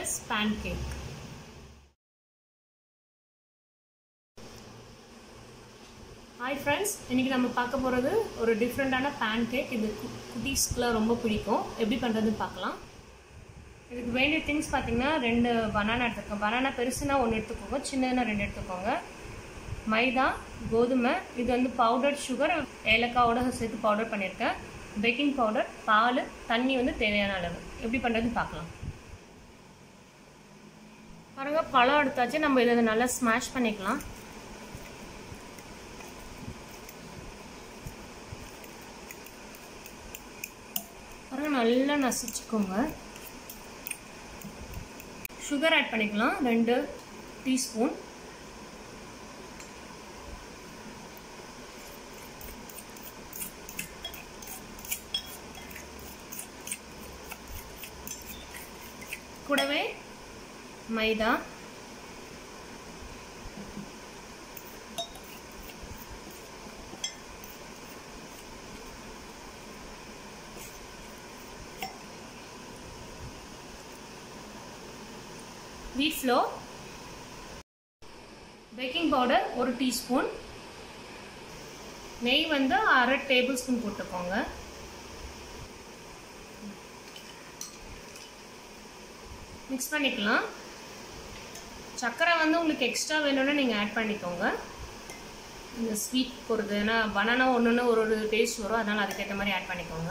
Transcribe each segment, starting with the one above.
plus pancake hi friends இன்றைக்கி நம்ம பார்க்க போகிறது ஒரு டிஃப்ரெண்ட்டான பேன் கேக் இது கு- குட்டீஸ்க்குலாம் ரொம்ப பிடிக்கும் எப்படி பண்ணுறதுன்னு பார்க்கலாம் இதுக்கு வேண்டிய திங்ஸ் பார்த்தீங்கன்னா ரெண்டு பனானா எடுத்துக்கோங்க பனானா பெருசுனா ஒன்று எடுத்துக்கோங்க சின்னதுனா ரெண்டு எடுத்துக்கோங்க மைதா கோதுமை இது வந்து பவுடர் சுகர் ஏலக்காவோட சேர்த்து பவுடர் பண்ணியிருக்கேன் பேக்கிங் பவுடர் பால் தண்ணி வந்து தேவையான அளவு எப்படி பண்ணுறதுன்னு பார்க்கலாம் பாருங்க பழம் எடுத்தாச்சு நம்ம இதை நல்லா ஸ்மாஷ் பண்ணிக்கலாம் பாருங்க நல்லா நசிச்சுக்கோங்க சுகர் ஆட் பண்ணிக்கலாம் ரெண்டு டீஸ்பூன் கூடவே maida wheat flour baking powder ஒரு டீஸ்பூன் நெய் வந்து அரை டேபிள் ஸ்பூன் போட்டுக்கோங்க மிக்ஸ் பண்ணிக்கலாம் சர்க்கரை வந்து உங்களுக்கு எக்ஸ்ட்ரா வேணும்னா நீங்கள் ஆட் பண்ணிக்கோங்க இந்த ஸ்வீட் போடுறது ஏன்னா பனானா ஒன்று ஒன்று ஒரு ஒரு டேஸ்ட் வரும் அதனால் அதுக்கேற்ற மாதிரி ஆட் பண்ணிக்கோங்க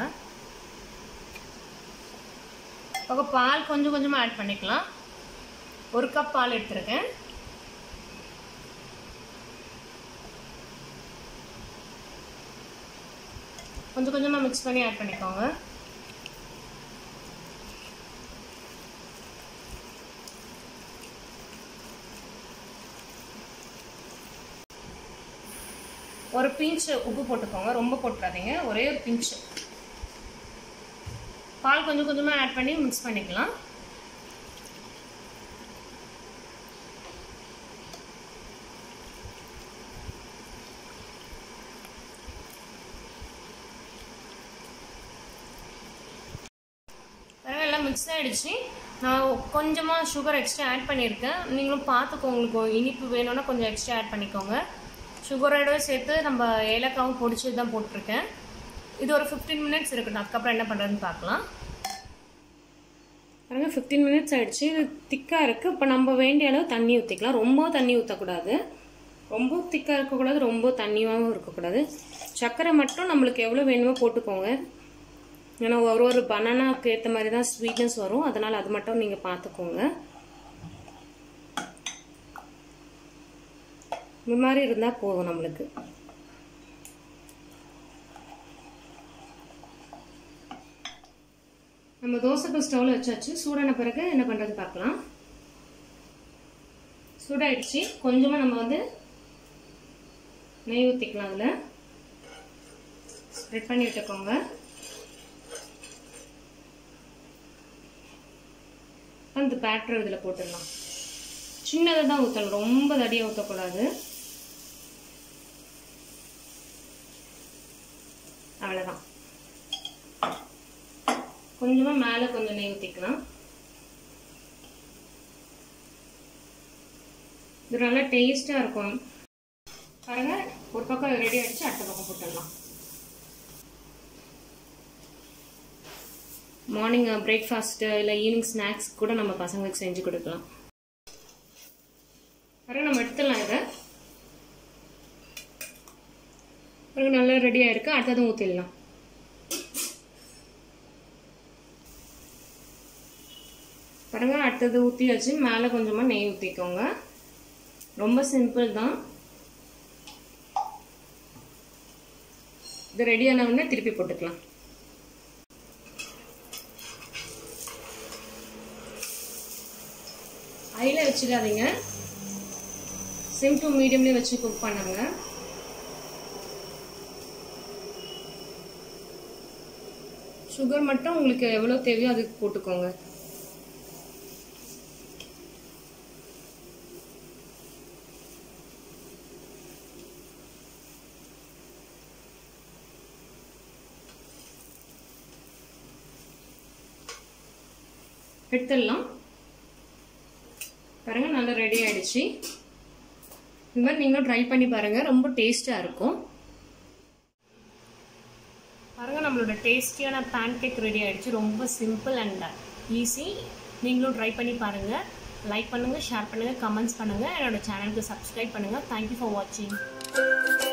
இப்போ பால் கொஞ்சம் கொஞ்சமாக ஆட் பண்ணிக்கலாம் ஒரு கப் பால் எடுத்திருக்கேன் கொஞ்சம் கொஞ்சமாக மிக்ஸ் பண்ணி ஆட் பண்ணிக்கோங்க ஒரு பிஞ்ச் உப்பு போட்டுக்கோங்க ரொம்ப போட்டுறாதீங்க ஒரே ஒரு பிஞ்ச் பால் கொஞ்சம் கொஞ்சமாக ஆட் பண்ணி மிக்ஸ் பண்ணிக்கலாம் பாருங்க, எல்லாம் மிக்ஸ் ஆகிடுச்சு நான் கொஞ்சமாக சுகர் எக்ஸ்ட்ரா ஆட் பண்ணியிருக்கேன் நீங்களும் பார்த்துக்கோங்க உங்களுக்கு இனிப்பு வேணும்னா கொஞ்சம் எக்ஸ்ட்ரா ஆட் பண்ணிக்கோங்க சுகரோட சேர்த்து நம்ம ஏலக்காவும் பொடிச்சு தான் போட்டிருக்கேன் இது ஒரு ஃபிஃப்டீன் மினிட்ஸ் இருக்கட்டும் அதுக்கப்புறம் என்ன பண்ணுறதுன்னு பார்க்கலாம் பாருங்க ஃபிஃப்டீன் மினிட்ஸ் ஆயிடுச்சு இது திக்காக இருக்குது இப்போ நம்ம வேண்டிய அளவு தண்ணி ஊற்றிக்கலாம் ரொம்ப தண்ணி ஊற்றக்கூடாது ரொம்ப திக்காக இருக்கக்கூடாது ரொம்ப தண்ணியாகவும் இருக்கக்கூடாது சர்க்கரை மட்டும் நம்மளுக்கு எவ்வளோ வேணுமோ போட்டுக்கோங்க ஏன்னா ஒரு ஒரு பனானாக்கு ஏற்ற மாதிரி தான் ஸ்வீட்னஸ் வரும் அதனால் அது மட்டும் நீங்கள் பார்த்துக்கோங்க இந்த மாதிரி இருந்தால் போதும் நம்மளுக்கு நம்ம தோசைக்கு ஸ்டவ்ல வச்சாச்சு சூடான பிறகு என்ன பண்ணுறது பார்க்கலாம் சூடாயிடுச்சு கொஞ்சமாக நம்ம வந்து நெய் ஊற்றிக்கலாம் அதில் ஸ்ப்ரெட் பண்ணி விட்டுக்கோங்க அந்த பேட்டர் இதில் போட்டுடலாம் சின்னதை தான் ஊற்றணும் ரொம்ப தடியாக ஊற்றக்கூடாது அவ்வளோதான் கொஞ்சமாக மேலே கொஞ்சம் நெய் ஊற்றிக்கலாம் இது நல்லா டேஸ்ட்டாக இருக்கும் பாருங்க ஒரு பக்கம் ரெடி ஆகிடுச்சு அடுத்த பக்கம் போட்டுடலாம் மார்னிங் பிரேக்ஃபாஸ்ட்டு இல்லை ஈவினிங் ஸ்நாக்ஸ் கூட நம்ம பசங்களுக்கு செஞ்சு கொடுக்கலாம் பாருங்க நம்ம எடுத்துடலாம் இதை பாருங்க நல்லா ரெடி ஆயிருக்கு அடுத்ததும் ஊற்றிடலாம் பாருங்க அடுத்தது ஊற்றியாச்சு மேலே கொஞ்சமாக நெய் ஊற்றிக்கோங்க ரொம்ப சிம்பிள் தான் இது ரெடி ஆன உடனே திருப்பி போட்டுக்கலாம் ஹையில் வச்சிடாதீங்க சிம் டு மீடியம்லேயே வச்சு குக் பண்ணுங்க சுகர் மட்டும் உங்களுக்கு எவ்வளோ தேவையோ அதுக்கு போட்டுக்கோங்க எடுத்துடலாம் பாருங்கள் நல்லா ரெடி ஆயிடுச்சு இது மாதிரி நீங்களும் ட்ரை பண்ணி பாருங்கள் ரொம்ப டேஸ்ட்டாக இருக்கும் பாருங்கள் நம்மளோட டேஸ்டியான பேன் கேக் ரெடி ஆயிடுச்சு ரொம்ப சிம்பிள் அண்ட் ஈஸி நீங்களும் ட்ரை பண்ணி பாருங்கள் லைக் பண்ணுங்கள் ஷேர் பண்ணுங்கள் கமெண்ட்ஸ் பண்ணுங்கள் என்னோட சேனலுக்கு சப்ஸ்கிரைப் பண்ணுங்கள் தேங்க்யூ ஃபார் வாட்சிங்